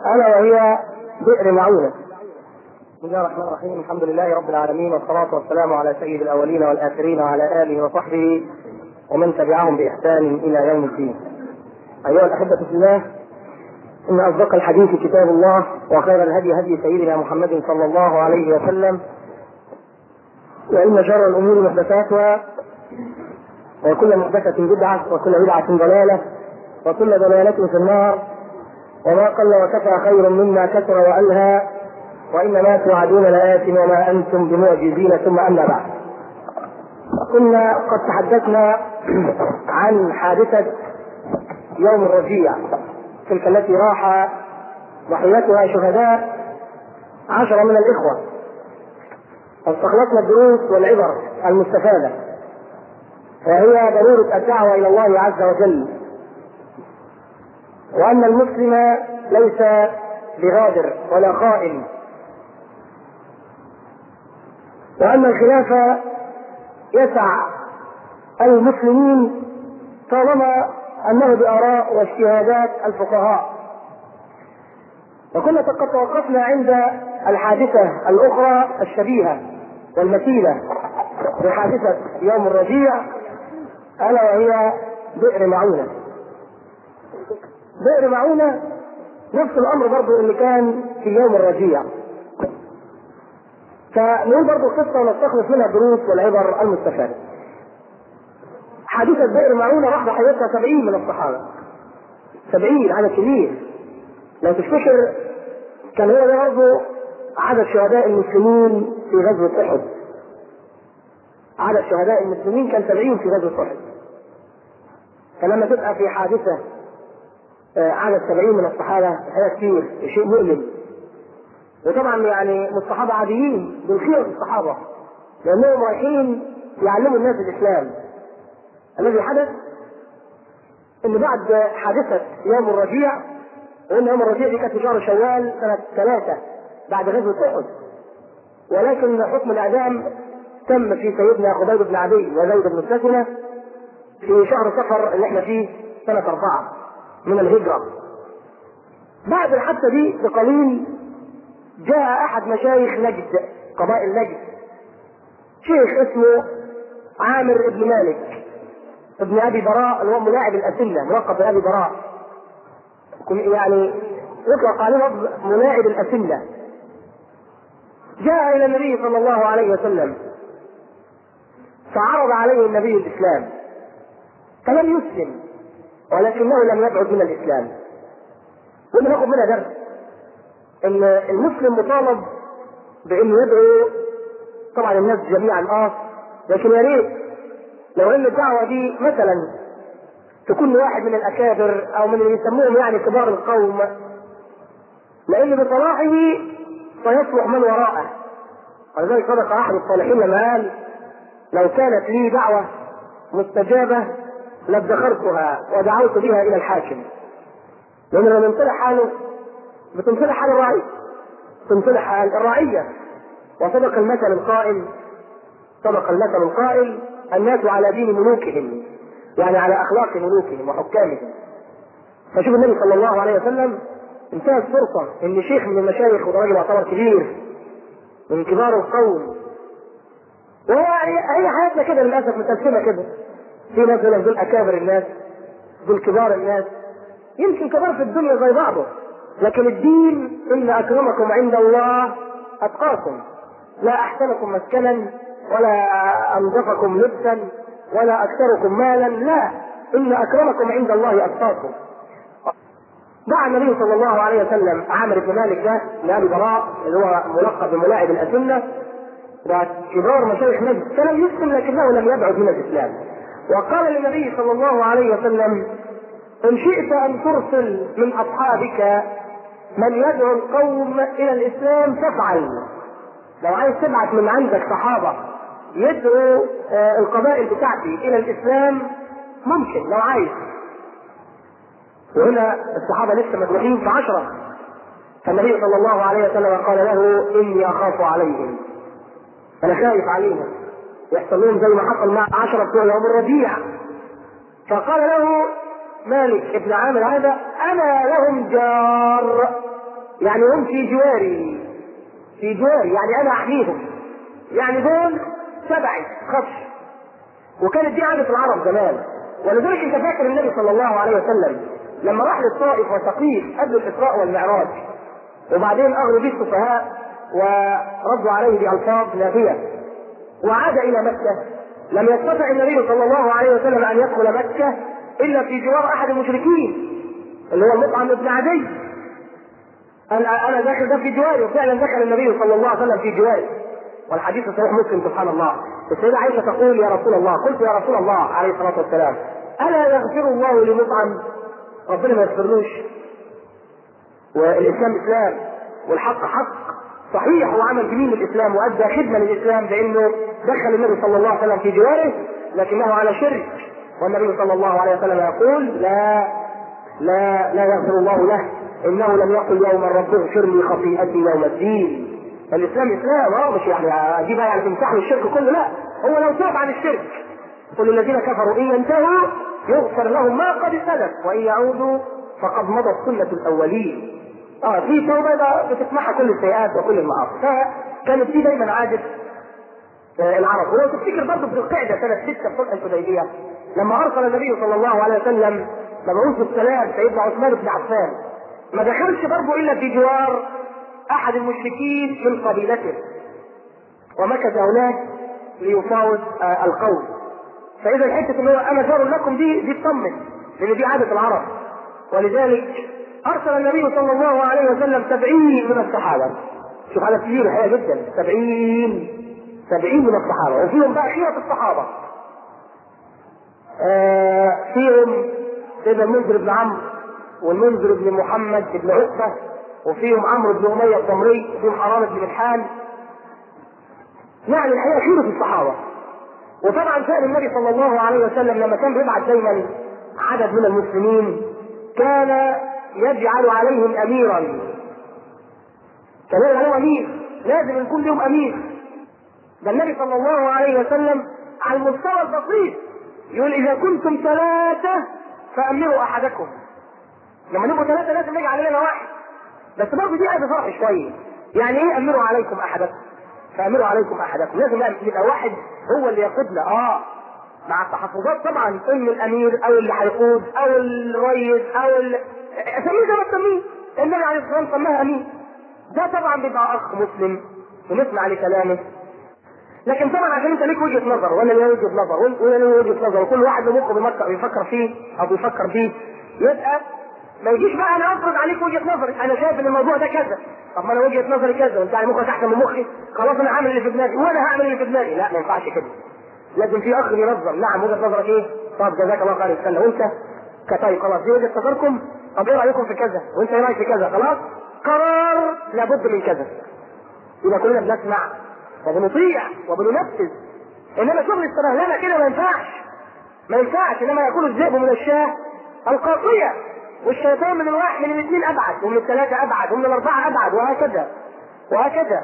الا وهي بئر معونه. بسم الله الرحمن الرحيم الحمد لله رب العالمين والصلاة والسلام على سيد الأولين والآخرين وعلى آله وصحبه ومن تبعهم بإحسان إلى يوم الدين. أيها الأحبة في الله إن أصدق الحديث كتاب الله وخير الهدي هدي سيدنا محمد صلى الله عليه وسلم وإن شر الأمور محدثاتها وكل محدثة بدعة وكل بدعة ضلالة وكل ضلالة في النار وما قل وكفى خير مما كثر وألهى وإنما توعدون لآت وما أنتم بمعجزين ثم أما بعد كنا قد تحدثنا عن حادثة يوم الرجيع تلك التي راح ضحيتها شهداء عشرة من الإخوة واستخلصنا الدروس والعبر المستفادة وهي ضرورة الدعوة إلى الله عز وجل وأن المسلم ليس بغادر ولا خائن وأن الخلاف يسع المسلمين طالما أنه بآراء واجتهادات الفقهاء وكنا قد توقفنا عند الحادثة الأخرى الشبيهة والمثيلة بحادثة يوم الرجيع ألا وهي بئر معونة بئر معونة نفس الأمر برضو اللي كان في يوم الرجيع فنقول برضو قصة ونستخلص منها الدروس والعبر المستفادة حادثة بئر معونة راح ضحيتها سبعين من الصحابة سبعين عدد كبير لو تفتكر كان هو ده برضه عدد شهداء المسلمين في غزوة أحد عدد شهداء المسلمين كان سبعين في غزوة أحد فلما تبقى في حادثة عدد سبعين من الصحابة هذا كثير شيء مؤلم وطبعا يعني مش صحابة عاديين دول خير الصحابة لأنهم رايحين يعلموا الناس الإسلام الذي حدث ان بعد حادثة يوم الرجيع وان يوم الرجيع دي كانت في شهر شوال سنة ثلاثة بعد غزوة أحد ولكن حكم الإعدام تم في سيدنا خبيب بن عدي وزيد بن سكنة في شهر صفر اللي احنا فيه سنة أربعة من الهجرة. بعد الحادثة دي بقليل جاء أحد مشايخ نجد قبائل نجد شيخ اسمه عامر بن مالك ابن ابي براء اللي هو ملاعب الاسله ملقب بابي براء يعني يطلق عليه لفظ ملاعب الاسله جاء الى النبي صلى الله عليه وسلم فعرض عليه النبي الاسلام فلم يسلم ولكنه لم يبعد من الاسلام وإن ناخذ منها درس ان المسلم مطالب بانه يدعو طبعا الناس جميعا اه لكن يا ريت لو ان الدعوه دي مثلا تكون واحد من الاكابر او من اللي يسموهم يعني كبار القوم لان بصلاحه سيصلح من وراءه ولذلك صدق احد الصالحين لما قال لو كانت لي دعوه مستجابه لادخرتها ودعوت بها الى الحاكم لان لما ينصلح حاله بتنصلح حال الرعيه تنصلح حال الرعيه وصدق المثل القائل صدق المثل القائل الناس على دين ملوكهم يعني على اخلاق ملوكهم وحكامهم فشوف النبي صلى الله عليه وسلم انتهت فرصة ان شيخ من المشايخ وده راجل يعتبر كبير من كبار القوم وهو هي حياتنا كده للاسف متقسمة كده في ناس يقول دول اكابر الناس دول كبار الناس يمكن كبار في الدنيا زي بعضه لكن الدين ان اكرمكم عند الله اتقاكم لا احسنكم مسكنا ولا انظفكم لبسا ولا اكثركم مالا لا ان اكرمكم عند الله اتقاكم دعا النبي صلى الله عليه وسلم عامر بن مالك ده لابي براء اللي هو ملقب بملاعب الاسنه وكبار مشايخ نجد فلم يسلم لكنه لم يبعد من الاسلام وقال للنبي صلى الله عليه وسلم ان شئت ان ترسل من اصحابك من يدعو القوم الى الاسلام فافعل لو عايز تبعت من عندك صحابه يدعو القبائل بتاعتي الى الاسلام ممكن لو عايز وهنا الصحابه لسه مدعوين في عشره فالنبي صلى الله عليه وسلم قال له اني اخاف عليهم انا خايف عليهم يحصل لهم زي ما حصل مع عشره بتوع يوم الربيع فقال له مالك ابن عامر هذا انا لهم جار يعني هم في جواري في جواري يعني انا احميهم يعني دول تبعي خطش وكانت دي عادة العرب زمان ولذلك انت فاكر النبي صلى الله عليه وسلم لما راح للطائف وثقيف قبل الاسراء والمعراج وبعدين اغروا به السفهاء وردوا عليه بالفاظ نافيه وعاد الى مكه لم يستطع النبي صلى الله عليه وسلم ان يدخل مكه الا في جوار احد المشركين اللي هو المطعم بن عدي انا انا داخل ده في جواري وفعلا دخل النبي صلى الله عليه وسلم في جواري والحديث صحيح مسلم سبحان الله السيدة عائشة تقول يا رسول الله قلت يا رسول الله عليه الصلاة والسلام ألا يغفر الله لمطعم ربنا ما يغفرلوش والإسلام إسلام والحق حق صحيح وعمل جميل الإسلام وأدى خدمة للإسلام بأنه دخل النبي صلى الله عليه وسلم في جواره لكنه على شرك والنبي صلى الله عليه وسلم يقول لا لا لا يغفر الله له انه لم يقل يوما رب اغفر لي خطيئتي يوم الدين الاسلام اسلام اه مش يعني اجيبها يعني تمسح له الشرك كله لا هو لو تاب عن الشرك قل الذين كفروا ان ينتهوا يغفر لهم ما قد سلف وان يعودوا فقد مضت سنه الاولين اه في توبه بتسمحها كل السيئات وكل المعاصي فكانت دي دايما عاده العرب ولو تفتكر برضه في القعده سنه 6 في صلح الحديبيه لما ارسل النبي صلى الله عليه وسلم مبعوث السلام سيدنا عثمان بن عفان ما دخلش برضه الا في جوار احد المشركين من قبيلته ومكث هناك ليفاوض آه القوم فاذا حته ان هو انا جار لكم دي دي تطمن لان دي عاده العرب ولذلك ارسل النبي صلى الله عليه وسلم سبعين من الصحابه شوف على كبير الحقيقه جدا سبعين سبعين من الصحابه وفيهم بقى خيرة الصحابه آه فيهم سيدنا المنذر بن عمرو والمنذر بن محمد بن عقبه وفيهم عمرو بن اميه الضمري وفيهم حرام بن ملحان يعني الحقيقه خيرة الصحابه وطبعا كان النبي صلى الله عليه وسلم لما كان بيبعث دايما عدد من المسلمين كان يجعل عليهم اميرا كان يجعل امير لازم يكون لهم امير ده النبي صلى الله عليه وسلم على المستوى البسيط يقول اذا كنتم ثلاثه فامروا احدكم لما نبقوا ثلاثه لازم يجعل لنا واحد بس برضه دي عايزه فرح شويه يعني ايه امروا عليكم احدكم فامروا عليكم احدكم لازم يبقى واحد هو اللي يقودنا اه مع التحفظات طبعا ان الامير او اللي هيقود او الريس او ال... اسميه زي ما تسميه النبي عليه الصلاه والسلام سماها امير ده طبعا بيبقى اخ مسلم ونسمع لكلامه لكن طبعا عشان انت ليك وجهه نظر وانا ليا وجهه نظر وانا ليا وجهه نظر وكل واحد له مخه بيفكر بيفكر فيه او بيفكر فيه يبقى ما يجيش بقى انا افرض عليك وجهه نظري انا شايف ان الموضوع ده كذا طب ما انا وجهه نظري كذا وانت على مخك احسن من مخي خلاص انا هعمل اللي في دماغي وانا هعمل اللي في دماغي لا ما ينفعش كده لازم في اخ ينظم نعم وجهه نظرك ايه؟ طب جزاك الله خير استنى وانت كطيب خلاص دي وجهه نظركم طب ايه رايكم في كذا وانت ايه رايك في كذا خلاص قرار لابد من كذا يبقى كلنا بنسمع وبنطيع وبننفذ انما شغل السبهلله كده ما ينفعش ما ينفعش انما يكون الذئب من الشاه القاطيه والشيطان من الواحد من الاثنين ابعد ومن الثلاثه ابعد ومن الاربعه ابعد وهكذا وهكذا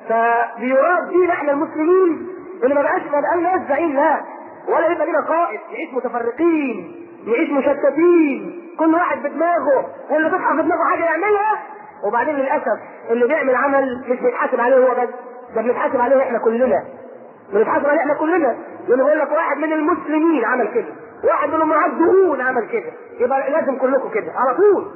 فبيراد فينا احنا المسلمين ان ما بقاش ما بقى ناس زعيم لا ولا يبقى لنا قائد نعيش متفرقين نعيش مشتتين كل واحد بدماغه واللي تطلع في دماغه حاجه يعملها وبعدين للاسف اللي بيعمل عمل مش بيتحاسب عليه هو بس ده بنتحاسب عليه احنا كلنا بنتحاسب عليه احنا كلنا لان بيقول لك واحد من المسلمين عمل كده واحد من المعذبون عمل كده يبقى لازم كلكم كده على طول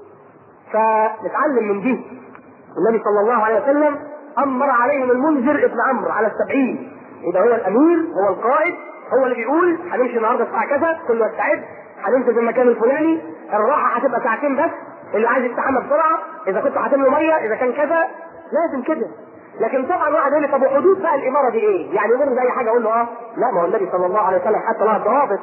فنتعلم من دي النبي صلى الله عليه وسلم امر عليهم المنذر ابن عمرو على السبعين يبقى هو الامير هو القائد هو اللي بيقول هنمشي النهارده الساعه كذا كله يستعد هنمشي في المكان الفلاني الراحه هتبقى ساعتين بس اللي عايز يستحمى بسرعه اذا كنت هتملوا ميه اذا كان كذا لازم كده لكن طبعا واحد يقول لي طب وحدود بقى الاماره دي ايه؟ يعني يمر باي حاجه اقول له اه لا ما هو النبي صلى الله عليه وسلم حتى لها ضوابط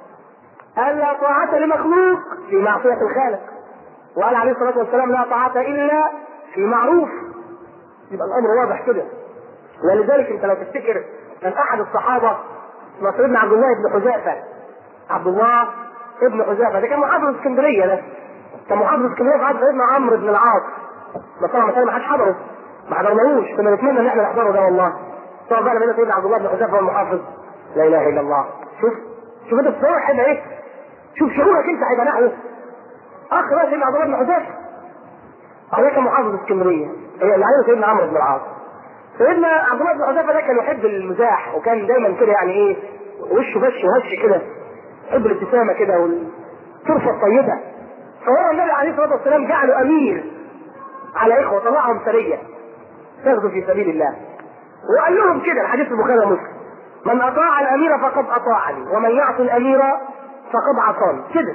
قال لا طاعة لمخلوق في معصية الخالق وقال عليه الصلاة والسلام لا طاعة إلا في معروف يبقى الأمر واضح كده ولذلك أنت لو تفتكر كان أحد الصحابة نصر بن عبد الله بن حذافة عبد الله ابن حذافة ده كان محافظ اسكندرية ده كان محافظ اسكندرية في عهد سيدنا عمرو بن العاص بس طبعا مثلا ما حدش حضره ما حضرناهوش كنا نتمنى ان احنا نحضره ده والله طبعا بقى لما سيدنا عبد الله بن حذافة هو المحافظ لا اله الا الله شوف شوف انت بتصور هيبقى ايه شوف شعورك انت هيبقى نحوه اخ بقى سيدنا عبد الله بن حذافه عليه كان محافظ اسكندريه هي اللي عليه سيدنا عمرو بن العاص سيدنا عبد الله بن حذيفه ده كان يحب المزاح وكان دايما كده يعني ايه وشه فش وهش كده يحب الابتسامه كده والطرفه الطيبه فهو النبي عليه الصلاه والسلام جعله امير على اخوه طلعهم سريه تغزو في سبيل الله وقال لهم كده الحديث البخاري ومسلم من اطاع الامير فقد اطاعني ومن يعصي الامير فقد عصاني كده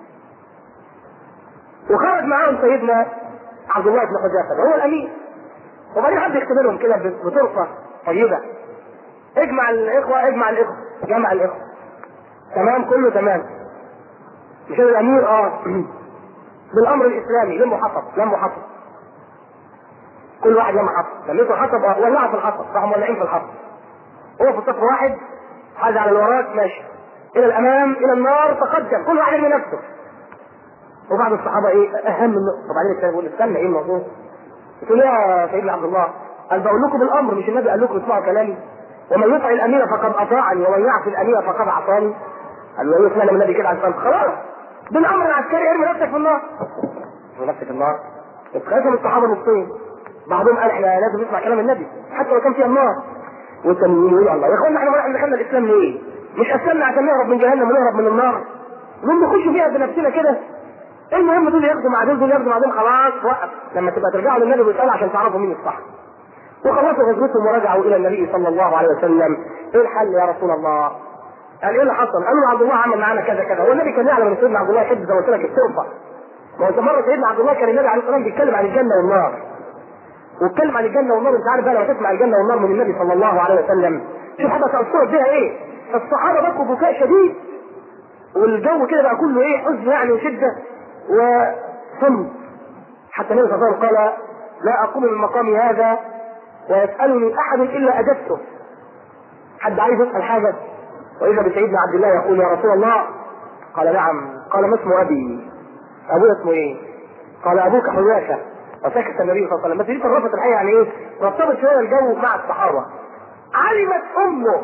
وخرج معاهم سيدنا عبد الله بن حذافه هو الامير وبعدين حد يختبرهم كده بطرقه طيبه اجمع الاخوه اجمع الاخوه جمع الاخوه تمام كله تمام مش الامير اه بالامر الاسلامي لموا حطب لموا حطب كل واحد لما حطب لميته حطب اه ولعوا في الحطب راحوا مولعين في الحطب هو في صف واحد حاجة على الوراك ماشي الى الامام الى النار تقدم كل واحد من نفسه وبعض الصحابه ايه اهم من وبعدين الثاني يقول استنى ايه الموضوع؟ قلت له يا سيدنا عبد الله قال بقول لكم بالامر مش النبي قال لكم اسمعوا كلامي ومن يطع الامير فقد اطاعني ومن يعصي الامير فقد عصاني قال له ايه سمعنا من النبي كده عشان خلاص بالامر العسكري ارمي نفسك في النار ارمي نفسك في النار اتخذهم الصحابه نصين بعضهم قال احنا لازم نسمع كلام النبي حتى لو كان فيها النار والتانيين يقولوا الله يا اخوانا احنا احنا دخلنا الاسلام ليه؟ مش اسلمنا عشان نهرب من جهنم ونهرب من النار نقوم نخش فيها بنفسنا كده المهم دول ياخدوا مع دول دول ياخدوا مع دول خلاص وقف لما تبقى ترجعوا للنبي ويسالوا عشان تعرفوا مين الصح وخلصوا غزوتهم ورجعوا الى النبي صلى الله عليه وسلم ايه الحل يا رسول الله؟ قال ايه اللي حصل؟ قالوا عبد الله عمل معانا كذا كذا هو النبي كان يعلم ان سيدنا عبد الله يحب زي ما قلت لك التربه ما هو مره سيدنا عبد الله كان النبي عليه الصلاه والسلام بيتكلم عن الجنه والنار واتكلم عن الجنه والنار انت عارف بقى لما تسمع الجنه والنار من النبي صلى الله عليه وسلم شوف حتى تاثرت بيها ايه؟ الصحابه بكوا بكاء شديد والجو كده بقى كله ايه حزن يعني وشده وصمت حتى النبي صلى الله عليه وسلم قال لا اقوم من مقامي هذا ويسالني احد الا اجبته حد عايز يسال حاجه واذا بسيدنا عبد الله يقول يا رسول الله قال نعم قال ما اسم ابي ابويا اسمه ايه قال ابوك حذافه وسكت النبي صلى الله عليه وسلم بس دي ربط الحقيقه يعني ايه رتبت شويه الجو مع الصحابه علمت امه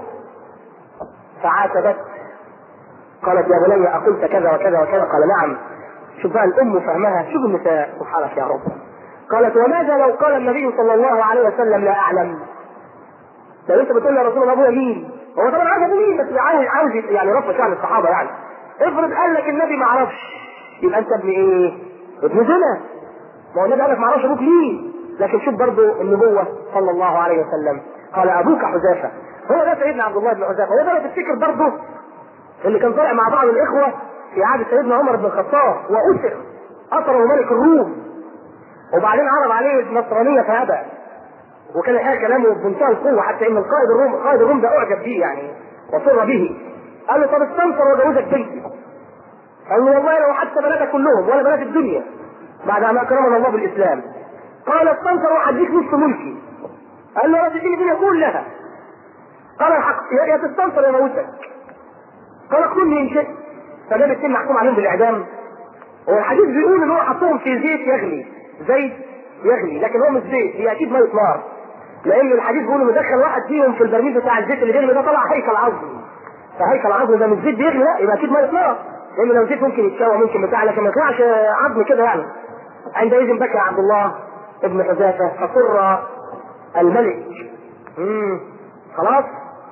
فعاتبت قالت يا بني اقلت كذا وكذا وكذا قال نعم شوف بقى الام فهمها شوف النساء سبحانك يا رب قالت وماذا لو قال النبي صلى الله عليه وسلم لا اعلم لو انت بتقول يا رسول الله ابويا مين هو طبعا عارف ابوه مين بس عاوز عاوز يعني رفع شان الصحابه يعني افرض قال لك النبي ما عرفش يبقى انت ابن ايه؟ ابن زنا ما هو النبي قال لك ما اعرفش ابوك مين لكن شوف برضه النبوه صلى الله عليه وسلم قال ابوك حذافه هو ده سيدنا عبد الله بن حذافه هو ده تفتكر برضه اللي كان طالع مع بعض الاخوه في عهد سيدنا عمر بن الخطاب واسر اثره ملك الروم وبعدين عرض عليه النصرانيه فابى وكان الحقيقه كلامه بمنتهى القوه حتى ان القائد الروم قائد الروم ده اعجب به يعني وسر به قال له طب استنصر وجوزك بنتي قال له والله لو حتى بناتك كلهم ولا بنات الدنيا بعد ان اكرمنا الله بالاسلام قال استنصر وحديك نصف ملكي قال له رد الدنيا كلها قال الحق يا تستنصر يا موتك قال اقتلني ان شئت فجاب السن محكوم عليهم بالاعدام والحديث بيقول ان هو حطهم في زيت يغلي زيت يغلي لكن هو مش زيت هي اكيد ميه نار لان الحديث بيقول انه دخل واحد فيهم في البرميل بتاع الزيت اللي بيغلي ده طلع هيكل عظمي فهيكل عظمي ده مش زيت بيغلي لا يبقى اكيد ميه نار لان لو زيت ممكن يتشوى ممكن بتاع لكن ما يطلعش عظم كده يعني عندئذ بكى عبد الله ابن حذافه فقر الملك مم. خلاص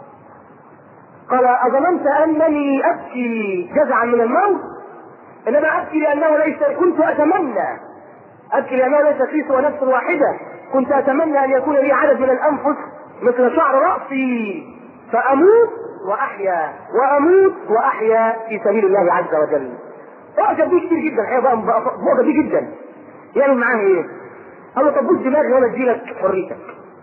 قال أظننت أنني أبكي جزعا من الموت إنما أبكي لأنه ليس كنت أتمنى أبكي لأنه ليس في سوى نفس واحدة كنت أتمنى أن يكون لي عدد من الأنفس مثل شعر رأسي فأموت وأحيا وأموت وأحيا في سبيل الله عز وجل أعجب بيه كتير جدا الحقيقة بقى معجب بيه جدا يعمل معاه إيه؟ قال له طب بص دماغي وأنا أديلك حريتك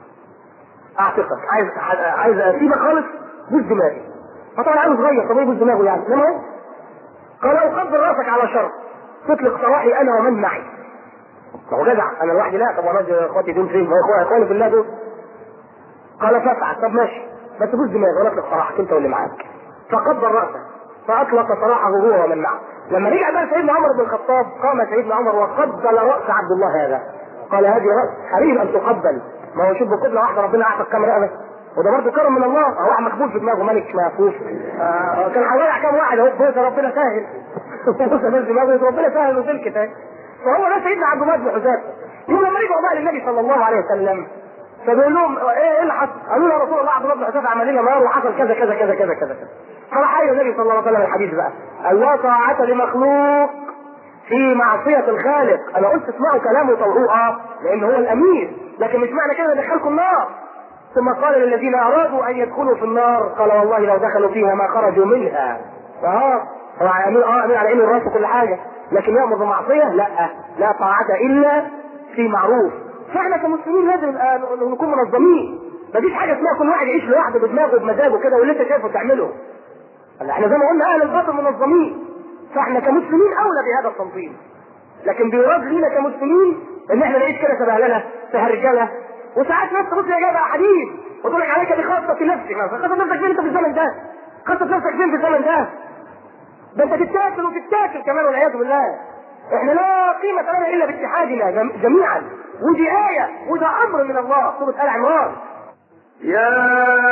أعتقك عايز عايز أسيبك خالص بص دماغي فطبعا عامل صغير طب ايه بص دماغه يعني انما هو قال اقدر راسك على شرط تطلق سراحي انا ومن معي ما هو جدع انا لوحدي لا طب وانا اخواتي دول فين؟ ما هو اخواني اخواني في الله دول قال فافعل طب ماشي بس بص دماغي ولا اطلق سراحك انت واللي معاك فقدر راسه فاطلق سراحه هو ومن معه لما رجع بقى سيدنا عمر بن الخطاب قام سيدنا عمر وقبل راس عبد الله هذا قال هذه راس حريم ان تقبل ما هو شوف بقبله واحده ربنا اعطى كام رقبه وده برضه كرم من الله هو واحد مكبوت في دماغه ملك مفوف آه كان هيضيع كام واحد اهو بص ربنا سهل بص في دماغه ربنا سهل وسلكت اهي فهو ده سيدنا عبد الله بن حذافه يوم لما رجعوا بقى للنبي صلى الله عليه وسلم فبيقول لهم ايه ايه اللي حصل؟ قالوا له يا رسول الله عبد الله بن حذافه عمل لنا نار وحصل كذا كذا كذا كذا كذا فراح قايل النبي صلى الله عليه وسلم الحديث بقى قال لا طاعة لمخلوق في معصية الخالق انا قلت اسمعوا كلامه وطوعوه اه لان هو الامير لكن مش معنى كده دخلكم النار ثم قال للذين ارادوا ان يدخلوا في النار قال والله لو دخلوا فيها ما خرجوا منها اه هو امير اه امير على انه الراس وكل حاجه لكن يامر بمعصيه لا لا طاعه الا في معروف فاحنا كمسلمين لازم نبقى نكون منظمين مفيش حاجه اسمها كل واحد يعيش لوحده بدماغه بمزاجه كده واللي انت شايفه تعمله احنا زي ما قلنا اهل الباطل منظمين فاحنا كمسلمين اولى بهذا التنظيم لكن بيراد لينا كمسلمين ان احنا نعيش كده سبهلله سهرجله وساعات ناس تبص يا جماعه حديث وتقول لك عليك بخاصه نفسك خاصه نفسك فين انت في الزمن ده؟ خاصه نفسك فين في الزمن ده؟ ده انت تتاكل وتتاكل كمان والعياذ بالله احنا لا قيمة لنا الا باتحادنا جميعا ودي آية وده امر من الله سورة آل عمران يا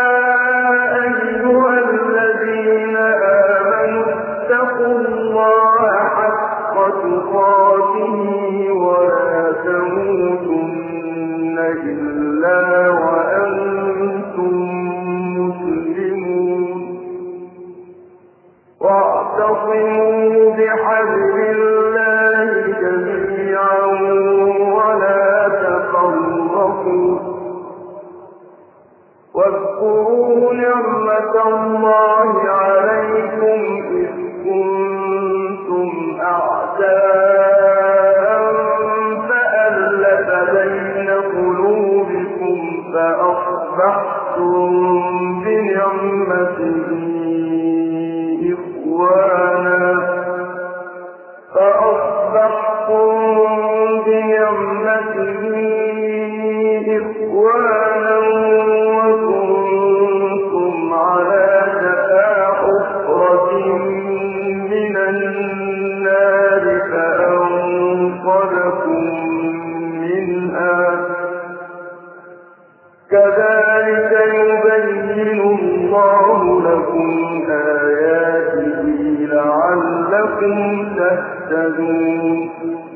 أيها الذين آمنوا اتقوا الله حق تقاته ولا تموتن إلا وأنتم مسلمون واعتصموا بحبل الله جميعا ولا تفرقوا واذكروا نعمة الله عليكم إذ كنتم أعداء فألف بين قلوبكم فأصبحتم بنعمته إخوانا فأصبحتم بنعمته إخوانا وكنتم على شفا حفرة من النار فأنقذكم منها كذلك يبين الله لكم آياته لعلكم تهتدون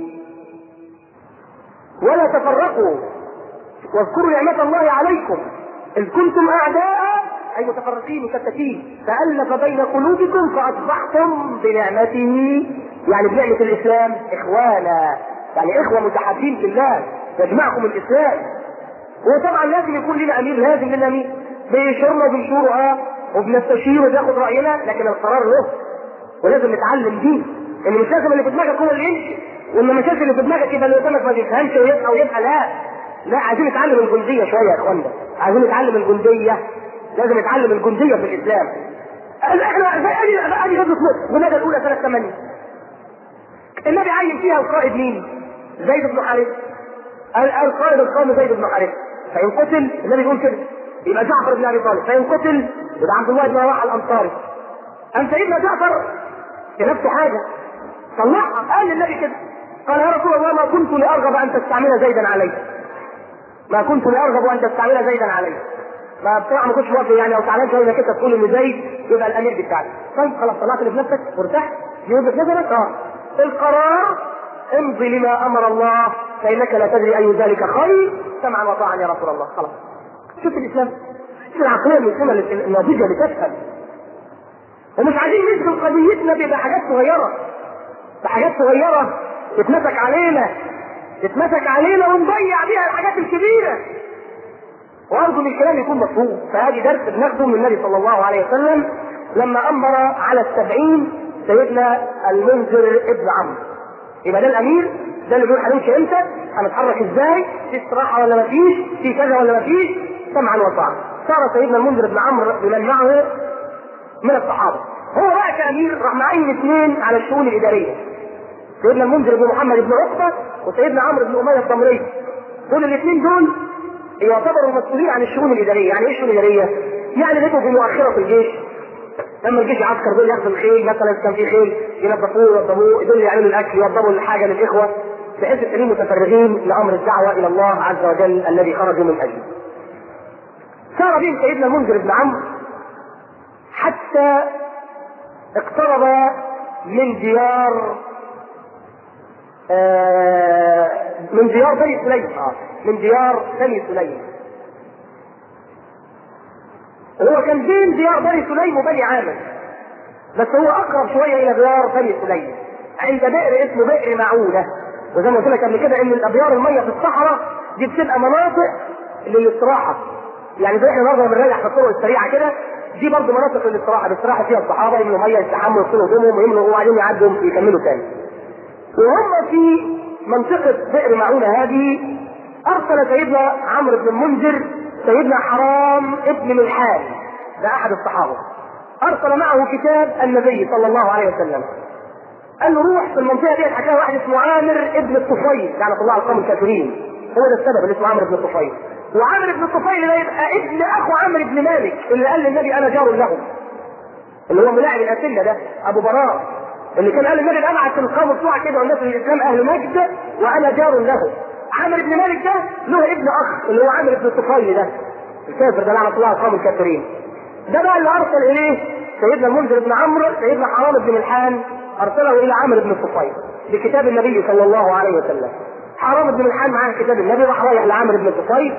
ولا تفرقوا واذكروا نعمة الله عليكم إذ كنتم أعداء أي متفرقين مشتتين فألف بين قلوبكم فأصبحتم بنعمته يعني بنعمة الإسلام إخوانا يعني إخوة متحابين في الله يجمعكم الإسلام وطبعا لازم يكون لنا أمير لازم لنا أمير بيشيرنا وبنشوره اه وبنستشيره وبياخد رأينا لكن القرار له ولازم نتعلم دين ان مش لازم اللي في دماغك هو اللي يمشي وان المشاكل اللي في دماغك يبقى اللي قدامك ما بيفهمش ويبقى ويبقى لا لا عايزين نتعلم الجنديه شويه يا اخوانا عايزين نتعلم الجنديه لازم نتعلم الجنديه في الاسلام احنا زي ادي ادي غزوه جناده الاولى سنه 8 النبي عين فيها القائد مين؟ زيد بن حارثه القائد القوم زيد بن حارثه فان قتل النبي يقول كده يبقى جعفر بن ابي طالب فان قتل يبقى عبد الله بن رواحه الانصاري ام سيدنا جعفر في نفس حاجه طلعها قال للنبي كده قال يا رسول الله ما كنت لارغب ان تستعمل زيدا علي ما كنت لارغب ان تستعمل زيدا علي ما بصراحه ما كنتش موافق يعني او تعالى شويه كده تقول ان زيد يبقى الامير بتاعك طيب خلاص طلعت اللي في نفسك وارتحت دي وجهه نظرك اه القرار امضي لما امر الله فانك لا تدري اي ذلك خير سمعا وطاعا يا رسول الله خلاص شوف الاسلام شوف العقليه المسلمه الناضجه اللي تفهم ومش عايزين نشغل قضيتنا بحاجات صغيره بحاجات صغيره تتمسك علينا تتمسك علينا ونضيع بيها الحاجات الكبيره وارجو ان الكلام يكون مفهوم فهذه درس بناخده من النبي صلى الله عليه وسلم لما امر على السبعين سيدنا المنذر ابن عمرو يبقى ده الامير ده اللي بيقول هنمشي امتى هنتحرك ازاي في استراحه ولا مفيش في كذا ولا مفيش سمعا وطاعا صار سيدنا المنذر بن عمرو بمن معه من الصحابه هو بقى كامير راح معين اثنين على الشؤون الاداريه سيدنا المنذر بن محمد بن عقبه وسيدنا عمرو بن اميه الضمري دول الاثنين دول يعتبروا مسؤولين عن الشؤون الاداريه يعني ايه الشؤون الاداريه؟ يعني بيبقوا في مؤخره الجيش لما الجيش يعسكر دول ياخدوا الخيل مثلا كان في خيل ينظفوه يوضبوه دول يعملوا الاكل يوضبوا الحاجه للاخوه بحيث يكونوا متفرغين لامر الدعوه الى الله عز وجل الذي خرجوا من اجله. سار بهم سيدنا المنذر بن عمرو حتى اقترب من ديار آه من من ديار بني سليم اه من ديار بني سليم هو كان بين ديار بني سليم وبني عامر بس هو اقرب شويه الى ديار بني سليم عند بئر اسمه بئر معونه وزي ما قلت لك قبل كده ان الابيار الميه في الصحراء دي بتبقى مناطق للاستراحه يعني زي احنا نظر بنريح في الطرق السريعه كده دي برضه مناطق للاستراحه بيستراحوا فيها الصحابه يملوا ميه يستحموا يغسلوا هدومهم ويملوا وبعدين يعدوا يكملوا تاني. وهم في منطقه بئر معونه هذه ارسل سيدنا عمرو بن المنذر سيدنا حرام ابن ملحان ده احد الصحابه ارسل معه كتاب النبي صلى الله عليه وسلم قال له روح في المنطقه دي حكاها واحد اسمه عامر ابن الطفيل لعنه الله على القوم الكافرين هو ده السبب اللي اسمه عامر بن الطفيل وعامر بن الطفيل ده يبقى ابن اخو عمرو بن مالك اللي قال للنبي انا جار له اللي هو ملاعب الاسله ده ابو براء اللي كان قال للنبي ابعت القوم بتوعك كده والناس في الاسلام اهل مجد وانا جار له عامر بن مالك ده له ابن اخ اللي هو عامر بن الطفيل ده الكافر ده لعنه الله على القوم الكافرين ده بقى اللي ارسل اليه سيدنا المنذر بن عمرو سيدنا حرام بن ملحان ارسله الى عامر بن الطفيل بكتاب النبي صلى الله عليه وسلم حرام بن ملحان معاه كتاب النبي راح رايح لعامر بن الطفيل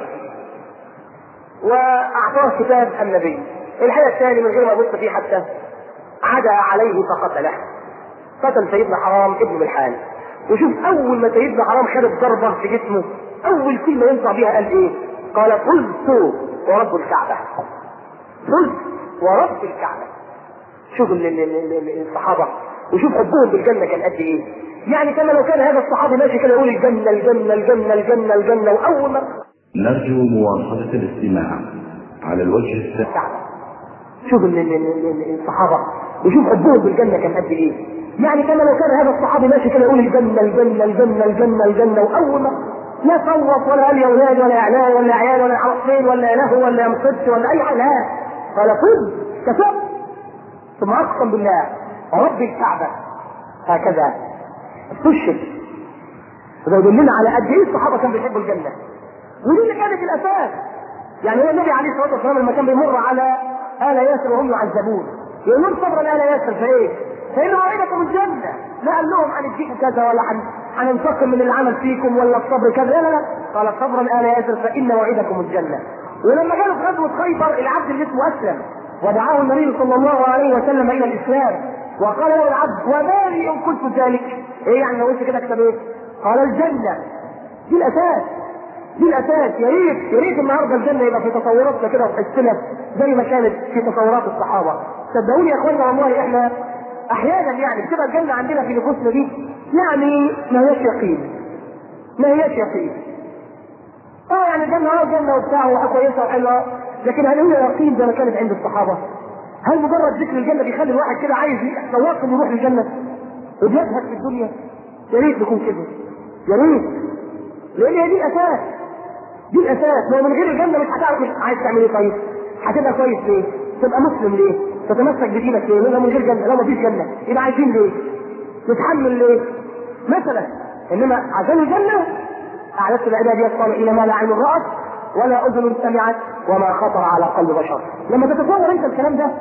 واعطاه كتاب النبي الحاجه الثاني من غير ما ابص فيه حتى عدا عليه فقتله قتل سيدنا حرام ابن ملحان وشوف اول ما سيدنا حرام خد الضربه في جسمه اول كلمه ينطق بيها قال ايه؟ قال فزت ورب الكعبه فزت ورب الكعبه شوف ال- ال- ال- ال- الصحابه وشوف حبهم بالجنه كان قد ايه يعني كما لو كان هذا الصحابي ماشي كده يقول الجنه الجنه الجنه الجنه الجنه واول ما نرجو مواصلة الاستماع على الوجه الثاني الكعبه شوف ال- ال- ال- ال- الصحابه وشوف حبهم بالجنه كان قد ايه يعني كما لو كان هذا الصحابي ماشي كده يقول الجنه الجنه الجنه الجنه الجنه واول ما لا صوت ولا قال يا اولاد ولا اعلان ولا عيال ولا عرف فين ولا له ولا يمصدش ولا اي حاجه لا قال فز كفر ثم اقسم بالله رب الكعبه هكذا استشهد وده يدلنا على قد ايه الصحابه كانوا بيحبوا الجنه ودي اللي كانت الاساس يعني هو النبي عليه الصلاه والسلام لما كان بيمر على ال ياسر وهم يعذبون يقول لهم صبرا ال ياسر فايه؟ فان موعدكم الجنه لا قال لهم هنديكم كذا ولا هن- هننتقم من العمل فيكم ولا الصبر كذا لا لا لا قال صبرا ال ياسر فان موعدكم الجنه ولما كانوا في غزوه خيبر العبد اللي اسمه اسلم ودعاه النبي صلى الله عليه وسلم الى الاسلام وقال له العبد وما لي ان قلت ذلك ايه يعني لو قلت كده اكتب ايه؟ قال الجنه دي الاساس دي الاساس يا ريت يا ريت النهارده الجنه يبقى في تصوراتنا كده وحسنا زي ما كانت في تصورات الصحابه صدقوني يا اخوانا والله احنا احيانا يعني بتبقى الجنه عندنا في نفوسنا دي يعني ما هياش يقين ما هياش يقين اه يعني الجنه اه جنه وبتاع وكويسه وحلوه لكن هل هي يقين زي ما كانت عند الصحابه؟ هل مجرد ذكر الجنه بيخلي الواحد كده عايز يتواصل يروح الجنه وبيزهد في الدنيا؟ يا ريت نكون كده يا ريت لان هي دي الاساس دي الاساس لو من غير الجنه مش هتعرف مش عايز تعمل ايه طيب هتبقى كويس ليه تبقى مسلم ليه تتمسك بدينك ليه لو من غير جنه لو مفيش جنه يبقى عايزين ليه نتحمل ليه مثلا انما عشان الجنه اعددت العباد الصالحين ما لا عين رأت ولا اذن سمعت وما خطر على قلب بشر لما تتصور انت الكلام ده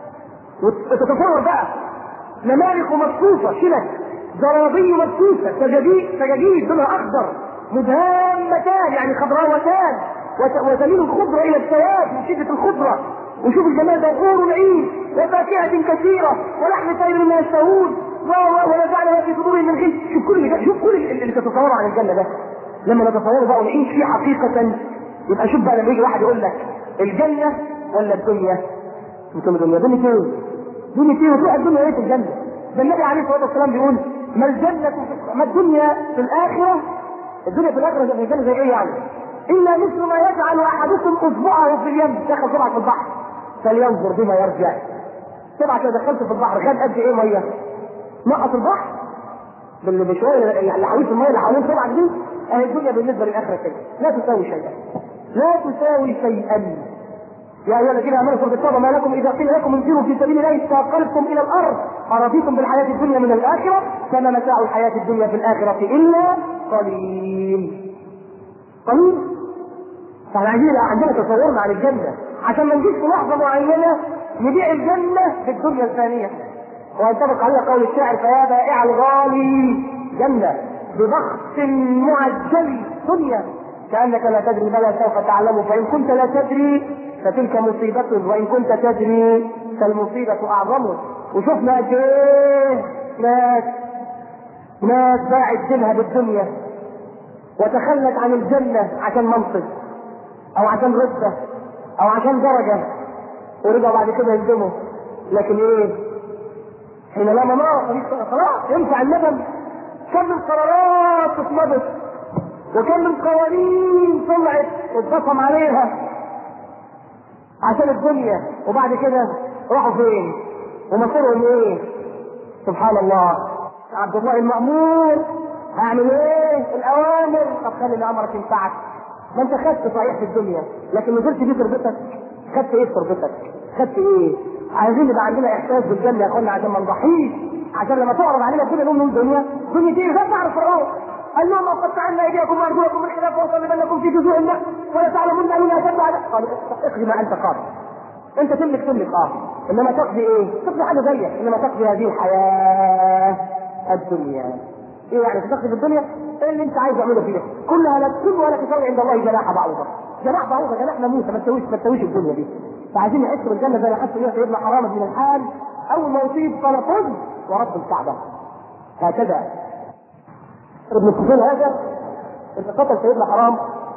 وتتصور بقى نمارق مبثوثه شلت زرابي مبثوثه سجاجيد سجاجيد لونها اخضر مدهامتان يعني خضراوتان وت- وتميل الخضره الى السواد من شده الخضره وشوف الجمال ده حور العين وفاكهه كثيره ولحم طير مما يشتهون و- و- ونزعنا ما في صدورهم من غل شوف كل اللي شوف كل اللي اللي تتصوره عن الجنه ده لما نتصوره بقى ونعيش فيه حقيقه يبقى شوف بقى لما يجي واحد يقول لك الجنه ولا الدنيا؟ انتم الدنيا دنيا ايه؟ دنيا ايه؟ وتروح الدنيا ايه في الجنه؟ ده النبي عليه الصلاه والسلام بيقول ما الجنه في ما الدنيا في الاخره الدنيا في الاخره زي الجنه زي ايه يعني؟ الا مثل ما يجعل احدكم اصبعه في اليم دخل صبعك في البحر فلينظر بما يرجع صبعك كده دخلت في البحر خد قد ايه ميه؟ نقص البحر بال- بشويه اللي حوالين الميه اللي حوالين صبعك دي اهي الدنيا بالنسبه للاخره كده لا تساوي شيئا لا تساوي شيئا يا ايها الذين امنوا سوره التوبه ما لكم اذا قيل لكم انفروا في سبيل الله استثقلتم الى الارض ارضيتم بالحياه الدنيا من الاخره فما متاع الحياه الدنيا في الاخره الا قليل قليل فاحنا عايزين يبقى عندنا تصورنا عن الجنه عشان ما نجيش في لحظه معينه نبيع الجنه بالدنيا الثانيه وينطبق عليها قول الشاعر فيا بائع الغالي جنه ببخت معجل دنيا كانك لا تدري بلى سوف تعلم فان كنت لا تدري فتلك مصيبة وان كنت تدري فالمصيبة اعظم وشفنا قد ايه ناس ناس باعت دينها بالدنيا وتخلت عن الجنة عشان منصب او عشان رتبة او عشان درجة ورجعوا بعد كده يندموا لكن ايه حين لا مناص خلاص ينفع الندم كم من قرارات اتمضت وكم من قوانين طلعت واتبصم عليها عشان الدنيا وبعد كده راحوا فين ومصيرهم ايه سبحان الله عبد الله المأمور هعمل ايه الاوامر طب خلي الامر ينفعك ما انت خدت صحيح في الدنيا لكن نزلت بيه تربتك خدت ايه في تربتك خدت ايه عايزين يبقى عندنا احساس بالجنه يا اخوانا عشان ما نضحيش عشان لما تعرض علينا كده نقول نقول دنيا دنيا دي غير تعرف فرعون قال لهم قطعنا ايديكم وارجلكم من خلاف وصلبنكم في جذوع النخل ولا تعلمون ان اشد على قال اقضي ما انت قاضي انت تملك تملك اه انما تقضي ايه؟ تقضي حاجه زيك انما تقضي هذه الحياه الدنيا ايه يعني تقضي في الدنيا؟ ايه اللي انت عايز تعمله فيها؟ كلها لا تكون ولا تساوي عند الله جناح بعوضه جناح بعوضه جناح ناموسه ما تسويش ما تسويش الدنيا دي فعايزين نعيش الجنه زي ما حس فيها سيدنا حرام بن الحال اول ما يصيب قال فز ورب الكعبه هكذا ابن سفيان هذا اللي قتل سيدنا حرام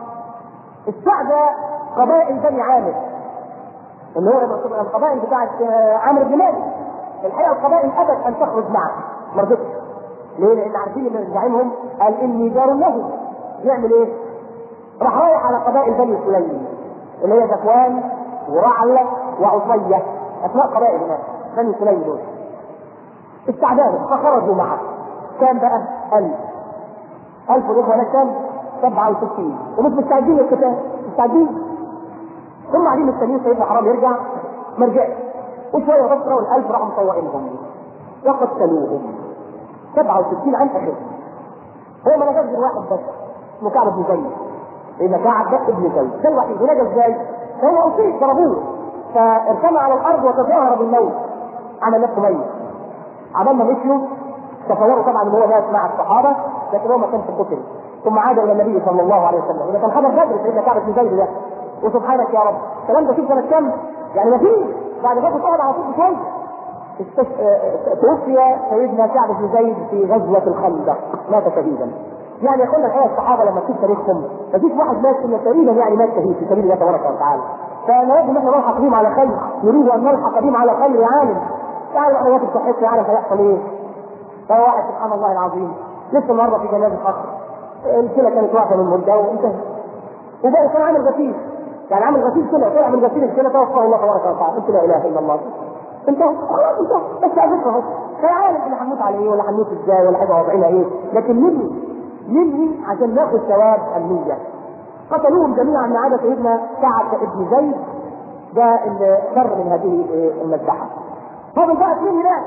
استعدى قبائل بني عامر اللي هو القبائل بتاعت عامر بن مالك الحقيقه القبائل ابت ان تخرج معه ما رضتش ليه؟ لان عارفين ان زعيمهم قال اني جار له يعمل ايه؟ راح رايح على قبائل بني سليم اللي هي ذكوان ورعل وعصية اسماء قبائل هناك بني سليم دول استعدادهم فخرجوا معه كان بقى ألف ألف ودول هناك كان 67 ومش مستعدين للقتال مستعدين ثم قاعدين مستنيين سيدنا حرام يرجع ما رجعش وشويه بس والألف راحوا مطوقينهم وقتلوهم 67 عن اخر هو ما نجاش غير واحد بس اسمه كعب بن زيد لان كعب ده ابن زيد ده الوحيد ونجا ازاي؟ فهو اصيب ضربوه فارتمى على الارض وتظاهر بالموت عمل نفسه ميت عمال ما مشيوا تصوروا طبعا ان هو مات مع الصحابه لكن هو ما كانش قتل ثم عاد الى النبي صلى الله عليه وسلم اذا كان خبر بدر سيدنا كعب بن زيد ده وسبحانك يا رب الكلام ده شوف سنه كام؟ يعني ما فيش بعد فتره طبعا على طول بشويه استش... توفي سيدنا كعب بن زيد في غزوة الخندق مات شهيدا يعني يقول الحقيقة الصحابة لما تشوف تاريخهم مفيش واحد مات إلا تقريبا يعني مات شهيد في سبيل الله تبارك وتعالى فلازم ان احنا نلحق بهم على خير نريد ان نلحق بهم على خير يا عالم تعالوا احنا ناخد صحتنا يعرف هيحصل ايه فهو واحد سبحان الله العظيم لسه النهارده في جنازة اخر الكلى كانت واحدة من مدة وانتهى وبقى كان عامل غسيل يعني عامل غسيل كلى طلع من غسيل الكلى توفاه الله تبارك وتعالى قلت لا اله الا الله انتهى خلاص انتهى بس على فكره اهو كان عارف احنا هنموت على ايه ولا هنموت ازاي ولا هيبقى وضعنا ايه لكن ننهي ننهي عشان ناخد ثواب النية قتلوهم جميعا ما عدا سيدنا كعب بن زيد ده اللي فر من هذه المذبحه فاضل بقى اثنين هناك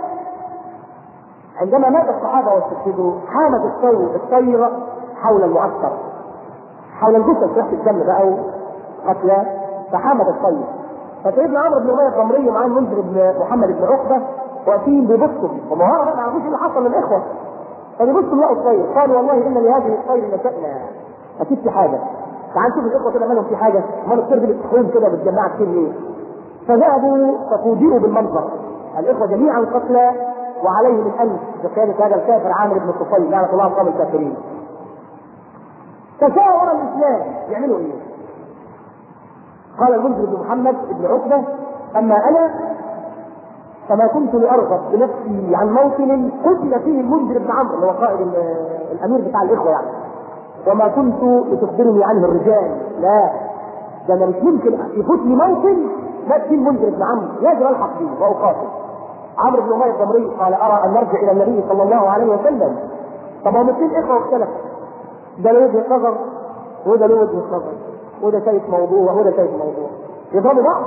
عندما مات الصحابه واستشهدوا حامت الطير الطير حول المعسكر حول الجثث ريحه الدم بقى قتلى فحامت الطير فسيدنا عمرو بن اميه الضمري ومعاه المنذر بن محمد بن عقبه واقفين بيبصوا ومهاره ما يعرفوش اللي حصل للاخوه فبيبصوا لقوا الطير قالوا والله ان لهذه الطير لشأنا اكيد في حاجه تعال شوف الاخوه كده مالهم في حاجه امال الطير دي بتحوم كده بتجمعها كتير ليه؟ فذهبوا ففوجئوا بالمنظر الاخوه جميعا قتلى وعليهم الالف بقياده هذا الكافر عامر بن طفيل لعنه الله قوم الكافرين تشاور الاسلام يعملوا ايه؟ قال المنذر بن محمد بن عقبه اما انا فما كنت لارغب بنفسي عن موطن قتل فيه المنذر بن عمرو اللي هو قائد الامير بتاع الاخوه يعني وما كنت لتخبرني عنه الرجال لا ده انا مش ممكن يفوتني موطن مات فيه المنذر بن عمرو لازم الحق به واقاتل عمرو بن اميه الضمري قال ارى ان نرجع الى النبي صلى الله عليه وسلم طب هم اثنين اخوه واختلفوا ده له وجهه نظر وده له وجهه نظر وده شايف موضوع وده شايف موضوع يضربوا بعض